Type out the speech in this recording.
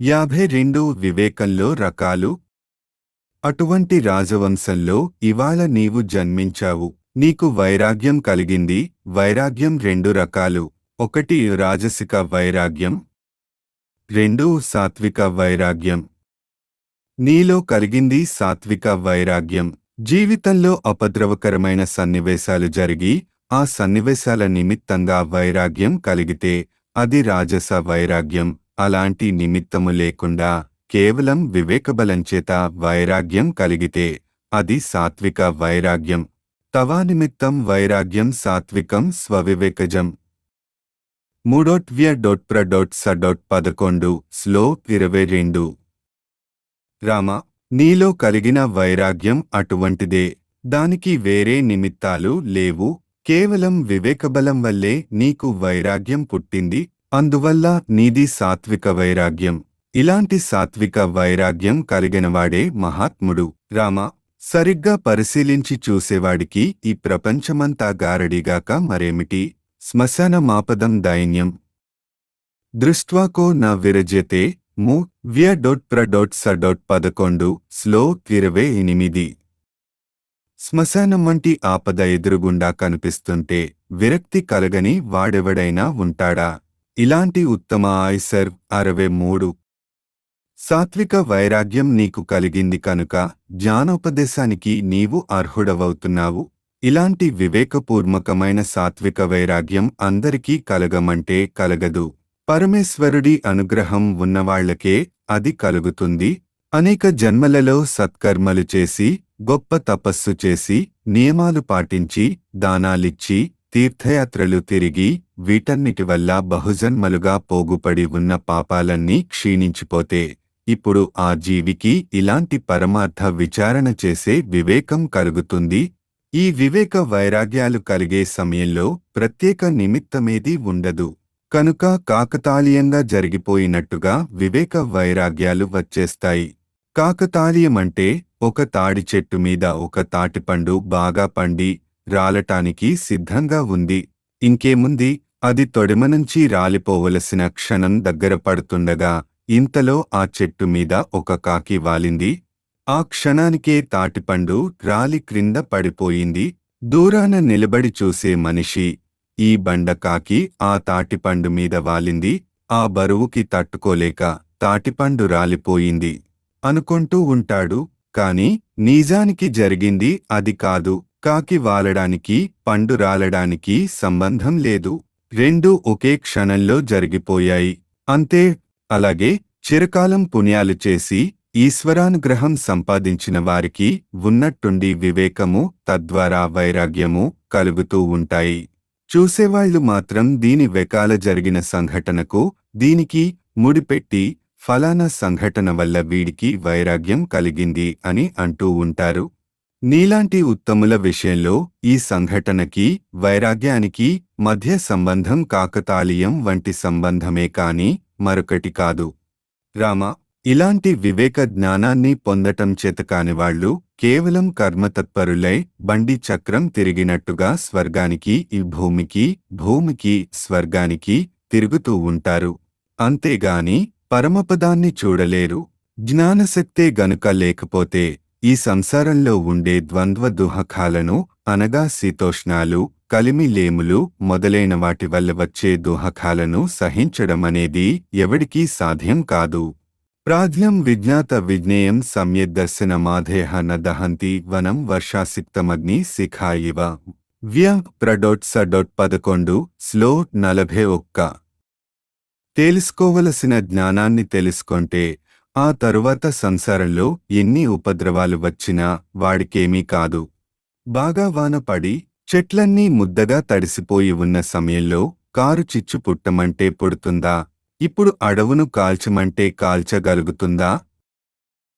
యాభై రెండు వివేకంలో రకాలు అటువంటి రాజవంశంలో ఇవాళ నీవు జన్మించావు నీకు వైరాగ్యం కలిగింది వైరాగ్యం రెండు రకాలు ఒకటి రాజసిక వైరాగ్యం రెండు సాత్విక వైరాగ్యం నీలో కలిగింది సాత్విక వైరాగ్యం జీవితంలో అపద్రవకరమైన సన్నివేశాలు జరిగి ఆ సన్నివేశాల నిమిత్తంగా వైరాగ్యం కలిగితే అది రాజస వైరాగ్యం అలాంటి నిమిత్తము లేకుండా కేవలం వివేకబలంచేత వైరాగ్యం కలిగితే అది సాత్విక వైరాగ్యం తవానిమిత్తం వైరాగ్యం సాత్వికం స్వవివేకజం మూడోట్వ్య డొట్ ప్ర డొట్ స డొట్ పదకొండు స్లో ఇరవై రెండు రామ నీలో కలిగిన వైరాగ్యం అటువంటిదే దానికి వేరే నిమిత్తాలు లేవు కేవలం వివేకబలం వల్లే నీకు వైరాగ్యం పుట్టింది అందువల్ల నీది సాత్విక వైరాగ్యం ఇలాంటి సాత్విక వైరాగ్యం కలిగినవాడే మహాత్ముడు రామ సరిగ్గా పరిశీలించి చూసేవాడికి ఈ ప్రపంచమంతా గారడిగాక మరేమిటి శ్మశాన మాపదం దైన్యం దృష్ట్వాకో న విరజ్యతే ము వ్య డొట్ ప్ర డొట్ స డొట్ పదకొండు స్లో ఇరవై ఎనిమిది శ్మశానం వంటి ఆపద ఎదురుగుండా కనిపిస్తుంటే విరక్తి కలగని వాడెవడైనా ఉంటాడా ఇలాంటి ఉత్తమ ఆయిసర్ అరవై మూడు సాత్విక వైరాగ్యం నీకు కలిగింది కనుక జ్ఞానోపదేశానికి నీవు అర్హుడవవుతున్నావు ఇలాంటి వివేకపూర్వకమైన సాత్విక వైరాగ్యం అందరికీ కలగమంటే కలగదు పరమేశ్వరుడి అనుగ్రహం ఉన్నవాళ్లకే అది కలుగుతుంది అనేక జన్మలలో సత్కర్మలు చేసి గొప్ప తపస్సు చేసి నియమాలు పాటించి దానాలిచ్చి తీర్థయాత్రలు తిరిగి వీటన్నిటి వల్ల బహుజన్మలుగా పోగుపడి ఉన్న పాపాలన్నీ క్షీణించిపోతే ఇప్పుడు ఆ జీవికి ఇలాంటి పరమార్థ విచారణ చేసే వివేకం కలుగుతుంది ఈ వివేక వైరాగ్యాలు కలిగే సమయంలో ప్రత్యేక నిమిత్తమేదీ ఉండదు కనుక కాకతాళీయంగా జరిగిపోయినట్టుగా వివేక వైరాగ్యాలు వచ్చేస్తాయి కాకతాళీయమంటే ఒక తాడి చెట్టు మీద ఒక తాటిపండు బాగా పండి రాలటానికి సిద్ధంగా ఉంది ఇంకేముంది అది తొడిమనుంచి రాలిపోవలసిన క్షణం దగ్గర పడుతుండగా ఇంతలో ఆ చెట్టు మీద ఒక కాకి వాలింది ఆ క్షణానికే తాటిపండు రాలి క్రింద పడిపోయింది దూరాన నిలబడి చూసే మనిషి ఈ బండకాకి ఆ తాటిపండు మీద వాలింది ఆ బరువుకి తట్టుకోలేక తాటిపండు రాలిపోయింది అనుకుంటూ ఉంటాడు కాని నిజానికి జరిగింది అది కాదు కాకి వాలడానికి పండు రాలడానికి సంబంధం లేదు రెండూ ఒకే క్షణంలో జరిగిపోయాయి అంతే అలాగే చిరకాలం పుణ్యాలు చేసి ఈశ్వరానుగ్రహం సంపాదించిన వారికి ఉన్నట్టుండి వివేకము తద్వారా వైరాగ్యము కలుగుతూ ఉంటాయి చూసేవాళ్లు మాత్రం దీని వెకాల జరిగిన సంఘటనకు దీనికి ముడిపెట్టి ఫలానా సంఘటన వల్ల వీడికి వైరాగ్యం కలిగింది అని అంటూ ఉంటారు నీలాంటి ఉత్తముల విషయంలో ఈ సంఘటనకి వైరాగ్యానికి మధ్య సంబంధం కాకతాళీయం వంటి సంబంధమే కాని మరొకటి కాదు రామ ఇలాంటి వివేక జ్ఞానాన్ని పొందటం చేతకానివాళ్లు కేవలం కర్మతత్పరులై బండి చక్రం తిరిగినట్టుగా స్వర్గానికి ఈ భూమికి భూమికి స్వర్గానికి తిరుగుతూ ఉంటారు అంతేగాని పరమపదాన్ని చూడలేరు జ్ఞానశక్తే గనుక లేకపోతే ఈ సంసారంలో ఉండే ద్వంద్వ దుహకాలను అనగా శీతోష్ణాలు కలిమిలేములు మొదలైన వాటి వల్ల వచ్చే దుహకాలను సహించడమనేది ఎవడికీ సాధ్యం కాదు ప్రాజ్ఞం విజ్ఞాత విజ్ఞేయం సమ్యదర్శన మాధేహ న దహంతి వనం వర్షాసిక్తమగ్ని శిఖా ఇవ వ్య ప్రడొట్ సడొట్ పదకొండు స్లో నలభై ఒక్క తెలుసుకోవలసిన జ్ఞానాన్ని తెలుసుకొంటే ఆ తరువాత సంసారంలో ఎన్ని ఉపద్రవాలు వచ్చినా వాడికేమీ కాదు బాగా వాన పడి చెట్లన్నీ ముద్దగా తడిసిపోయి ఉన్న సమయంలో కారు చిచ్చు పుట్టమంటే పుడుతుందా ఇప్పుడు అడవును కాల్చమంటే కాల్చగలుగుతుందా